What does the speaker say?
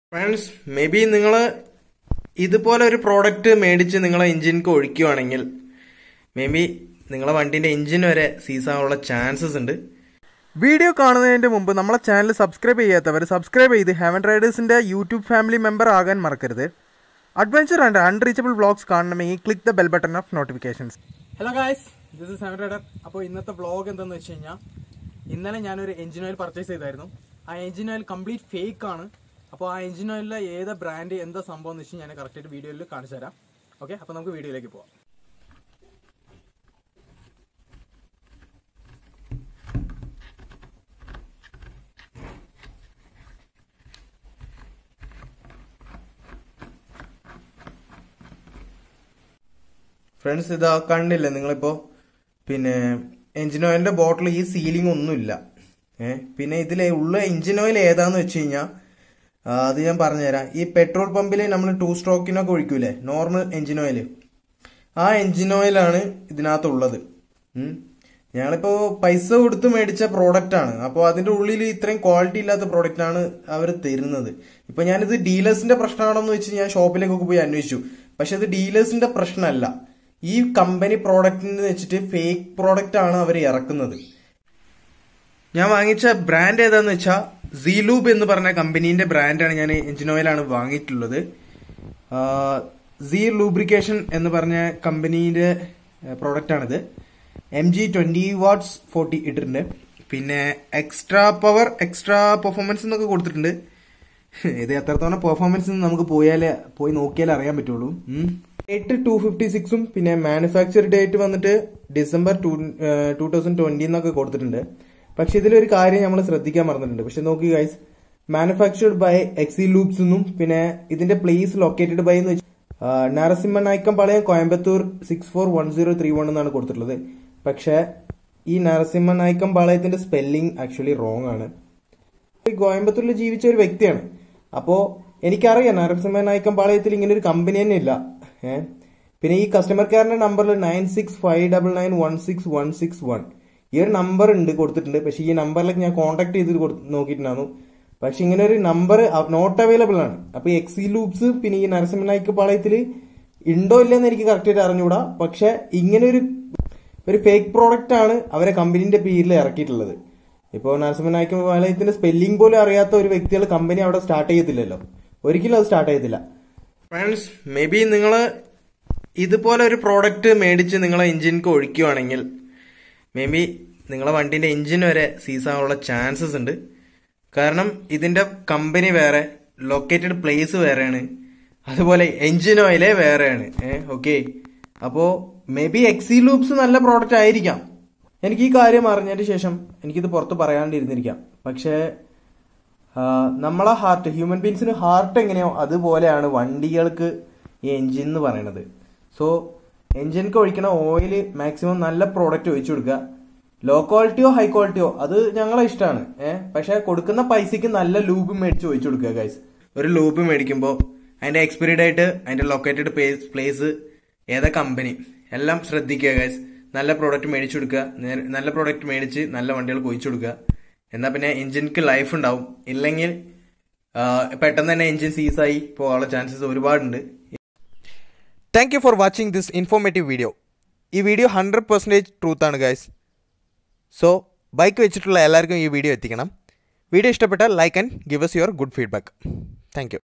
Friends may be നിങ്ങൾ ഇതുപോലെ ഒരു പ്രോഡക്റ്റ് മേടിച്ച് നിങ്ങളെ എഞ്ചിൻക്ക് ഒഴിക്കുകയാണെങ്കിൽ മേ ബി നിങ്ങളെ വണ്ടീൻ്റെ എഞ്ചിൻ വരെ സീസാനുള്ള ചാൻസസ് ഉണ്ട് വീഡിയോ കാണുന്നതിന് മുമ്പ് നമ്മളെ ചാനൽ സബ്സ്ക്രൈബ് ചെയ്യാത്തവർ സബ്സ്ക്രൈബ് ചെയ്ത് ഹെവൻ റൈഡേഴ്സിൻ്റെ യൂട്യൂബ് ഫാമിലി മെമ്പർ ആകാൻ മറക്കരുത് അഡ്വഞ്ചർ ആൻഡ് അൺറീച്ചബിൾ വ്ളോഗ്സ് കാണണമെങ്കിൽ click the bell button of notifications hello guys this is heaven rider അപ്പോൾ ഇന്നത്തെ വ്ളോഗ് എന്താണെന്ന് വെച്ച് കഴിഞ്ഞാൽ ഇന്നലെ ഞാനൊരു എഞ്ചിൻ ഓയിൽ പർച്ചേസ് ചെയ്തായിരുന്നു ആ എഞ്ചിൻ ഓയിൽ കംപ്ലീറ്റ് ഫേക്ക് ആണ് അപ്പോൾ ആ എഞ്ചിൻ ഓയിലിലെ ഏത് ബ്രാൻഡ് എന്താ സംഭവം എന്ന് വെച്ച് ഞാൻ കറക്റ്റായിട്ട് വീഡിയോയിൽ കാണിച്ചു തരാം ഓക്കെ അപ്പോൾ നമുക്ക് വീഡിയോയിലേക്ക് പോവാം ഫ്രണ്ട്സ് ഇതാ കണ്ടില്ലേ നിങ്ങളിപ്പോ പിന്നെ എഞ്ചിൻ ഓയിലിന്റെ ബോട്ടിൽ ഈ സീലിംഗ് ഒന്നുമില്ല ഏ പിന്നെ ഇതിലെ ഉള്ള എഞ്ചിൻ ഓയിൽ ഏതാന്ന് വെച്ച് കഴിഞ്ഞാൽ അത് ഞാൻ പറഞ്ഞുതരാം ഈ പെട്രോൾ പമ്പിൽ നമ്മൾ ടു സ്ട്രോക്കിനൊക്കെ ഒഴിക്കൂലേ നോർമൽ എഞ്ചിൻ ഓയിൽ ആ എഞ്ചിൻ ഓയിലാണ് ഇതിനകത്തുള്ളത് ഉം. ഞങ്ങളിപ്പോ പൈസ കൊടുത്ത് മേടിച്ച പ്രോഡക്റ്റ് ആണ് അപ്പോൾ അതിന്റെ ഉള്ളിൽ ഇത്രയും ക്വാളിറ്റി ഇല്ലാത്ത പ്രോഡക്റ്റ് ആണ് അവർ തരുന്നത് ഇപ്പൊ ഞാനിത് ഡീലേഴ്സിന്റെ പ്രശ്നമാണെന്ന് വെച്ച് ഞാൻ ഷോപ്പിലേക്കൊക്കെ പോയി അന്വേഷിച്ചു പക്ഷെ അത് ഡീലേഴ്സിന്റെ പ്രശ്നമല്ല ഈ കമ്പനി പ്രോഡക്റ്റിന് വെച്ചിട്ട് ഫേക്ക് പ്രോഡക്റ്റ് ആണ് അവർ ഇറക്കുന്നത് ഞാൻ വാങ്ങിച്ച ബ്രാൻഡ് ഏതാന്ന് വെച്ചാൽ സീലൂബ് എന്ന് പറഞ്ഞ കമ്പനീന്റെ ബ്രാൻഡാണ് ഞാൻ എഞ്ചിൻ ഓയിലാണ് വാങ്ങിയിട്ടുള്ളത് സീ ലൂബ്രിക്കേഷൻ എന്ന് പറഞ്ഞ കമ്പനീന്റെ പ്രോഡക്റ്റ് ആണിത് M G twenty watts forty ഇട്ടിട്ടുണ്ട് പിന്നെ എക്സ്ട്രാ പവർ എക്സ്ട്രാ പെർഫോമൻസ് എന്നൊക്കെ കൊടുത്തിട്ടുണ്ട് ഇത് എത്രത്തോളം പെർഫോമൻസ് നമുക്ക് പോയാലേ പോയി നോക്കിയാലേ അറിയാൻ പറ്റുള്ളൂ ഡേറ്റ് ടു ഫിഫ്റ്റി സിക്സും പിന്നെ മാനുഫാക്ചർ ഡേറ്റ് വന്നിട്ട് December two two thousand twenty എന്നൊക്കെ കൊടുത്തിട്ടുണ്ട് പക്ഷെ ഇതിലൊരു കാര്യം നമ്മൾ ശ്രദ്ധിക്കാൻ മറന്നിട്ടുണ്ട് പക്ഷെ നോക്കി guys manufactured by exi lubes എന്നും പിന്നെ ഇതിന്റെ പ്ലേസ് ലൊക്കേറ്റഡ് ബൈ എന്ന് വെച്ചാൽ Narasimha Naicken Palayam Coimbatore six four one zero three one എന്നാണ് കൊടുത്തിട്ടുള്ളത് പക്ഷെ ഈ നരസിംഹ നായിക്കം പാളയത്തിന്റെ സ്പെല്ലിംഗ് ആക്ച്വലി റോങ് ആണ് ഈ കോയമ്പത്തൂരിൽ ജീവിച്ച ഒരു വ്യക്തിയാണ് അപ്പോ എനിക്കറിയാം നരസിംഹ നായിക്കം പാളയത്തിൽ ഇങ്ങനെ ഒരു കമ്പനി തന്നെ ഇല്ല ഏഹ് പിന്നെ ഈ കസ്റ്റമർ കെയറിന്റെ നമ്പറിൽ nine six five double nine one six one six one ഈ ഒരു നമ്പർ ഉണ്ട് കൊടുത്തിട്ടുണ്ട് പക്ഷെ ഈ നമ്പറിലേക്ക് ഞാൻ കോൺടാക്ട് ചെയ്ത് കൊടു- നോക്കിയിട്ടുണ്ടായിരുന്നു പക്ഷെ ഇങ്ങനെ ഒരു നമ്പർ നോട്ട് അവൈലബിൾ ആണ് അപ്പൊ എക്സി ലൂപ്സ് പിന്നെ ഈ നരസിംഹ നായിക്ക പാളയത്തിൽ ഉണ്ടോ ഇല്ലെന്ന് എനിക്ക് കറക്റ്റ് ആയിട്ട് അറിഞ്ഞുകൂടാ പക്ഷെ ഇങ്ങനെ ഒരു ഒരു ഫേക്ക് പ്രോഡക്റ്റ് ആണ് അവരെ കമ്പനീന്റെ പേരിൽ ഇറക്കിയിട്ടുള്ളത് ഇപ്പോൾ നരസിംഹ നായിക്ക പാളയത്തിന്റെ സ്പെല്ലിംഗ് പോലും അറിയാത്ത ഒരു വ്യക്തികൾ കമ്പനി അവിടെ സ്റ്റാർട്ട് ചെയ്യത്തില്ലല്ലോ ഒരിക്കലും അത് സ്റ്റാർട്ട് ചെയ്യത്തില്ല ഫ്രണ്ട്സ് മേ ബി നിങ്ങൾ ഇതുപോലെ ഒരു പ്രോഡക്റ്റ് മേടിച്ച് നിങ്ങളെ എഞ്ചിൻക്ക് ഒഴിക്കുകയാണെങ്കിൽ മേ ബി നിങ്ങളെ വണ്ടീൻ്റെ എഞ്ചിൻ വരെ സീസാനുള്ള ചാൻസസ് ഉണ്ട് കാരണം ഇതിന്റെ കമ്പനി വേറെ ലൊക്കേറ്റഡ് പ്ലേസ് വേറെയാണ് അതുപോലെ എഞ്ചിൻ ഓയിലേ വേറെയാണ് ഏഹ് ഓക്കെ അപ്പോ മേ ബി എക്സി ലൂപ്സ് നല്ല പ്രോഡക്റ്റ് ആയിരിക്കാം എനിക്ക് ഈ കാര്യം അറിഞ്ഞതിന് ശേഷം എനിക്കിത് പുറത്ത് പറയാണ്ടിരുന്നിരിക്കാം പക്ഷേ ആ, നമ്മളെ ഹാർട്ട് ഹ്യൂമൻ ബീങ്സിന് ഹാർട്ട് എങ്ങനെയോ അതുപോലെയാണ് വണ്ടികൾക്ക് ഈ എഞ്ചിൻ എന്ന് പറയുന്നത് സോ എഞ്ചിൻക്ക് ഒഴിക്കണ ഓയിൽ മാക്സിമം നല്ല പ്രോഡക്റ്റ് ഒഴിച്ചു കൊടുക്കുക ലോ ക്വാളിറ്റിയോ ഹൈ ക്വാളിറ്റിയോ അത് ഞങ്ങളെ ഇഷ്ടമാണ് ഏഹ് പക്ഷെ കൊടുക്കുന്ന പൈസക്ക് നല്ല ലൂബ് മേടിച്ച് ഒഴിച്ചു കൊടുക്കുക ഗൈസ് ഒരു ലൂബ് മേടിക്കുമ്പോൾ അതിന്റെ എക്സ്പയറി ഡേറ്റ് അതിന്റെ ലൊക്കേറ്റഡ് പ്ലേസ് ഏതാ കമ്പനി എല്ലാം ശ്രദ്ധിക്കുക ഗൈസ് നല്ല പ്രോഡക്റ്റ് മേടിച്ചു കൊടുക്കുക നേ- നല്ല പ്രോഡക്റ്റ് മേടിച്ച് നല്ല വണ്ടികൾക്ക് ഒഴിച്ചു കൊടുക്കുക എന്നാൽ പിന്നെ എഞ്ചിൻക്ക് ലൈഫ് ഉണ്ടാവും ഇല്ലെങ്കിൽ ആ, പെട്ടെന്ന് തന്നെ എഞ്ചിൻ സീസായി പോകാനുള്ള ചാൻസസ് ഒരുപാടുണ്ട് thank you for watching this informative video ഈ വീഡിയോ ഹൺഡ്രഡ് പെർസെൻറ്റേജ് ട്രൂത്ത് ആണ് ഗൈസ് സോ ബൈക്ക് വെച്ചിട്ടുള്ള എല്ലാവർക്കും ഈ വീഡിയോ എത്തിക്കണം വീഡിയോ ഇഷ്ടപ്പെട്ടാൽ like and give us your good feedback thank U